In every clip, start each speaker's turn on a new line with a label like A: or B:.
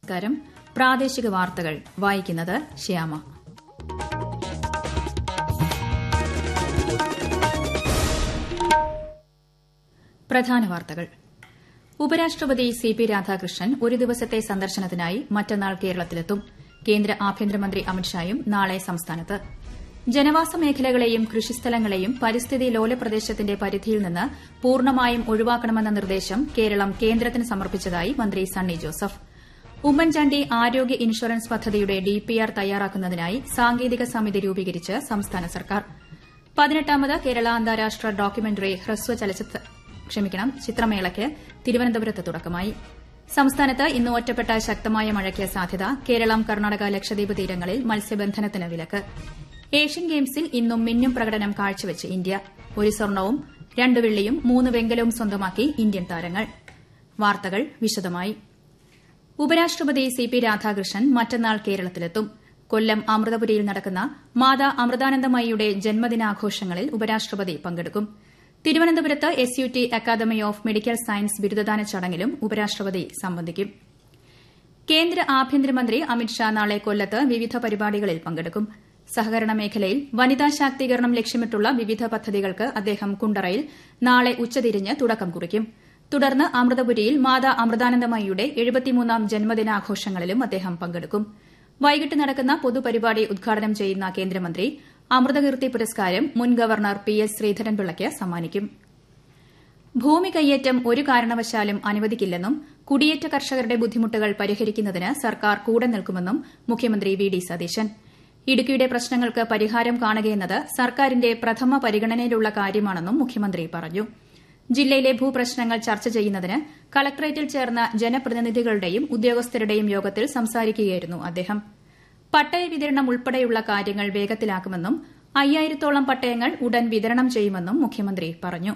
A: നമസ്കാരം പ്രാദേശിക വാർത്തകൾ വായിക്കുന്നത് ശ്യാമ പ്രധാന വാർത്തകൾ ഉപരാഷ്ട്രപതി സി പി രാധാകൃഷ്ണൻ ഒരു ദിവസത്തെ സന്ദർശനത്തിനായി മറ്റന്നാൾ കേരളത്തിലെത്തും കേന്ദ്ര ആഭ്യന്തരമന്ത്രി അമിത്ഷായും നാളെ സംസ്ഥാനത്ത് ജനവാസ മേഖലകളെയും കൃഷിസ്ഥലങ്ങളെയും പരിസ്ഥിതി ലോല പ്രദേശത്തിന്റെ പരിധിയിൽ നിന്ന് പൂർണ്ണമായും ഒഴിവാക്കണമെന്ന നിർദ്ദേശം കേരളം കേന്ദ്രത്തിന് സമർപ്പിച്ചതായി മന്ത്രി സണ്ണി ജോസഫ് ഉമ്മൻചാണ്ടി ആരോഗ്യ ഇൻഷുറൻസ് പദ്ധതിയുടെ ഡിപിആർ തയ്യാറാക്കുന്നതിനായി സാങ്കേതിക സമിതി രൂപീകരിച്ച് സംസ്ഥാന സർക്കാർ പതിനെട്ടാമത് കേരള അന്താരാഷ്ട്ര ഡോക്യുമെന്ററി ഹ്രസ്വ ചിത്രമേളയ്ക്ക് തിരുവനന്തപുരത്ത് തുടക്കമായി സംസ്ഥാനത്ത് ഇന്ന് ഒറ്റപ്പെട്ട ശക്തമായ മഴയ്ക്ക് സാധ്യത കേരളം കർണാടക ലക്ഷദ്വീപ് തീരങ്ങളിൽ മത്സ്യബന്ധനത്തിന് വിലക്ക് ഏഷ്യൻ ഗെയിംസിൽ ഇന്നും മിന്നും പ്രകടനം കാഴ്ചവെച്ച് ഇന്ത്യ ഒരു സ്വർണവും രണ്ട് വെള്ളിയും മൂന്ന് വെങ്കലവും സ്വന്തമാക്കി ഇന്ത്യൻ താരങ്ങൾ വാർത്തകൾ വിശദമായി ഉപരാഷ്ട്രപതി സി പി രാധാകൃഷ്ണൻ മറ്റന്നാൾ കേരളത്തിലെത്തും കൊല്ലം അമൃതപുരിയിൽ നടക്കുന്ന മാതാ അമൃതാനന്ദമയിയുടെ ജന്മദിനാഘോഷങ്ങളിൽ ഉപരാഷ്ട്രപതി പങ്കെടുക്കും തിരുവനന്തപുരത്ത് S U T academy of medical science ബിരുദദാന ചടങ്ങിലും ഉപരാഷ്ട്രപതി സംബന്ധിക്കും കേന്ദ്ര ആഭ്യന്തരമന്ത്രി അമിത്ഷാ നാളെ കൊല്ലത്ത് വിവിധ പരിപാടികളിൽ പങ്കെടുക്കും സഹകരണ മേഖലയിൽ വനിതാ ശാക്തീകരണം ലക്ഷ്യമിട്ടുള്ള വിവിധ പദ്ധതികൾക്ക് അദ്ദേഹം കുണ്ടറയിൽ നാളെ ഉച്ചതിരിഞ്ഞ് തുടക്കം കുറിക്കും തുടർന്ന് അമൃതപുരിയിൽ മാതാ അമൃതാനന്ദമയിയുടെ എഴുപത്തിമൂന്നാം ജന്മദിനാഘോഷങ്ങളിലും അദ്ദേഹം പങ്കെടുക്കും വൈകിട്ട് നടക്കുന്ന പൊതുപരിപാടി ഉദ്ഘാടനം ചെയ്യുന്ന കേന്ദ്രമന്ത്രി അമൃതകീർത്തി പുരസ്കാരം മുൻ ഗവർണർ പി എസ് ശ്രീധരൻപിള്ളയ്ക്ക് സമ്മാനിക്കും ഭൂമി കയ്യേറ്റം ഒരു കാരണവശാലും അനുവദിക്കില്ലെന്നും കുടിയേറ്റ കർഷകരുടെ ബുദ്ധിമുട്ടുകൾ പരിഹരിക്കുന്നതിന് സർക്കാർ കൂടെ നിൽക്കുമെന്നും മുഖ്യമന്ത്രി വി ഡി സതീശൻ ഇടുക്കിയുടെ പ്രശ്നങ്ങൾക്ക് പരിഹാരം കാണുകയെന്നത് സർക്കാരിന്റെ പ്രഥമ പരിഗണനയിലുള്ള കാര്യമാണെന്നും മുഖ്യമന്ത്രി പറഞ്ഞു ജില്ലയിലെ ഭൂപ്രശ്നങ്ങൾ ചർച്ച ചെയ്യുന്നതിന് കളക്ടറേറ്റിൽ ചേർന്ന ജനപ്രതിനിധികളുടെയും ഉദ്യോഗസ്ഥരുടെയും യോഗത്തിൽ സംസാരിക്കുകയായിരുന്നു അദ്ദേഹം പട്ടയ വിതരണം ഉൾപ്പെടെയുള്ള കാര്യങ്ങൾ വേഗത്തിലാക്കുമെന്നും അയ്യായിരത്തോളം പട്ടയങ്ങൾ ഉടൻ വിതരണം ചെയ്യുമെന്നും മുഖ്യമന്ത്രി പറഞ്ഞു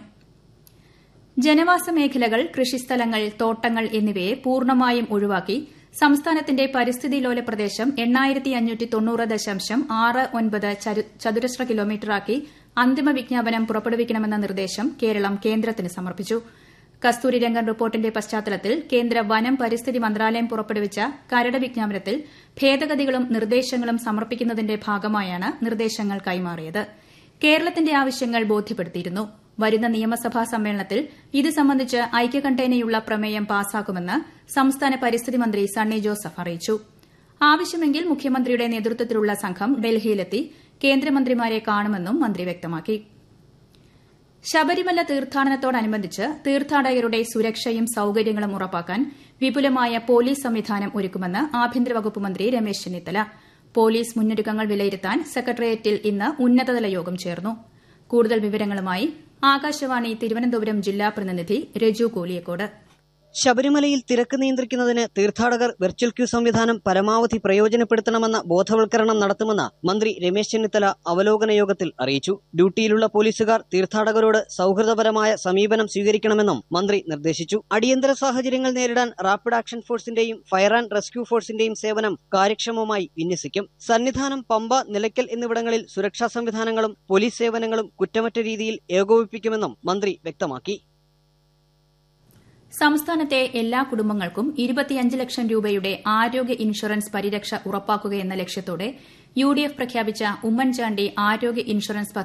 A: ജനവാസ മേഖലകൾ കൃഷിസ്ഥലങ്ങൾ തോട്ടങ്ങൾ എന്നിവയെ പൂർണ്ണമായും ഒഴിവാക്കി സംസ്ഥാനത്തിന്റെ പരിസ്ഥിതി ലോല പ്രദേശം എണ്ണായിരത്തി അഞ്ഞൂറ്റി തൊണ്ണൂറ് ദശാംശം ആറ് ഒൻപത് ചതുരശ്ര കിലോമീറ്ററാക്കി അന്തിമ വിജ്ഞാപനം പുറപ്പെടുവിക്കണമെന്ന നിർദ്ദേശം കേരളം കേന്ദ്രത്തിന് സമർപ്പിച്ചു കസ്തൂരിരംഗൻ റിപ്പോർട്ടിന്റെ പശ്ചാത്തലത്തിൽ കേന്ദ്ര വനം പരിസ്ഥിതി മന്ത്രാലയം പുറപ്പെടുവിച്ച കരട് വിജ്ഞാപനത്തിൽ ഭേദഗതികളും നിർദ്ദേശങ്ങളും സമർപ്പിക്കുന്നതിന്റെ ഭാഗമായാണ് നിർദ്ദേശങ്ങൾ കൈമാറിയത് കേരളത്തിന്റെ ആവശ്യങ്ങൾ ബോധ്യപ്പെടുത്തിയിരുന്നു വരുന്ന നിയമസഭാ സമ്മേളനത്തിൽ ഇത് സംബന്ധിച്ച് ഐക്യകണ്ഠേനയുള്ള പ്രമേയം പാസാക്കുമെന്ന് സംസ്ഥാന പരിസ്ഥിതി മന്ത്രി സണ്ണി ജോസഫ് അറിയിച്ചു ആവശ്യമെങ്കിൽ മുഖ്യമന്ത്രിയുടെ നേതൃത്വത്തിലുള്ള സംഘം ഡൽഹിയിലെത്തി കേന്ദ്രമന്ത്രിമാരെ കാണുമെന്നും മന്ത്രി വ്യക്തമാക്കി ശബരിമല തീർത്ഥാടനത്തോടനുബന്ധിച്ച് തീർത്ഥാടകരുടെ സുരക്ഷയും സൌകര്യങ്ങളും ഉറപ്പാക്കാൻ വിപുലമായ പോലീസ് സംവിധാനം ഒരുക്കുമെന്ന് ആഭ്യന്തര വകുപ്പ് മന്ത്രി രമേശ് ചെന്നിത്തല പോലീസ് മുന്നൊരുക്കങ്ങൾ വിലയിരുത്താൻ സെക്രട്ടേറിയറ്റിൽ ഇന്ന് ഉന്നതതല യോഗം ചേർന്നു കൂടുതൽ വിവരങ്ങളുമായി ആകാശവാണി തിരുവനന്തപുരം ജില്ലാ പ്രതിനിധി രജു കോലിയക്കോട്
B: ശബരിമലയിൽ തിരക്ക് നിയന്ത്രിക്കുന്നതിന് തീർത്ഥാടകർ വെർച്വൽ ക്യൂ സംവിധാനം പരമാവധി പ്രയോജനപ്പെടുത്തണമെന്ന ബോധവൽക്കരണം നടത്തുമെന്ന് മന്ത്രി രമേശ് ചെന്നിത്തല അവലോകന യോഗത്തിൽ അറിയിച്ചു ഡ്യൂട്ടിയിലുള്ള പോലീസുകാർ തീർത്ഥാടകരോട് സൌഹൃദപരമായ സമീപനം സ്വീകരിക്കണമെന്നും മന്ത്രി നിർദ്ദേശിച്ചു അടിയന്തര സാഹചര്യങ്ങൾ നേരിടാൻ റാപ്പിഡ് ആക്ഷൻ ഫോഴ്സിന്റെയും ഫയർ ആൻഡ് റെസ്ക്യൂ ഫോഴ്സിന്റെയും സേവനം കാര്യക്ഷമമായി വിന്യസിക്കും സന്നിധാനം പമ്പ നിലയ്ക്കൽ എന്നിവിടങ്ങളിൽ സുരക്ഷാ സംവിധാനങ്ങളും പോലീസ് സേവനങ്ങളും കുറ്റമറ്റ രീതിയിൽ ഏകോപിപ്പിക്കുമെന്നും മന്ത്രി വ്യക്തമാക്കി
A: സംസ്ഥാനത്തെ എല്ലാ കുടുംബങ്ങൾക്കും ഇരുപത്തിയഞ്ച് ലക്ഷം രൂപയുടെ ആരോഗ്യ ഇൻഷുറൻസ് പരിരക്ഷ ഉറപ്പാക്കുകയെന്ന ലക്ഷ്യത്തോടെ യു ഡി എഫ് പ്രഖ്യാപിച്ച ഉമ്മൻചാണ്ടി ആരോഗ്യ ഇൻഷുറൻസ്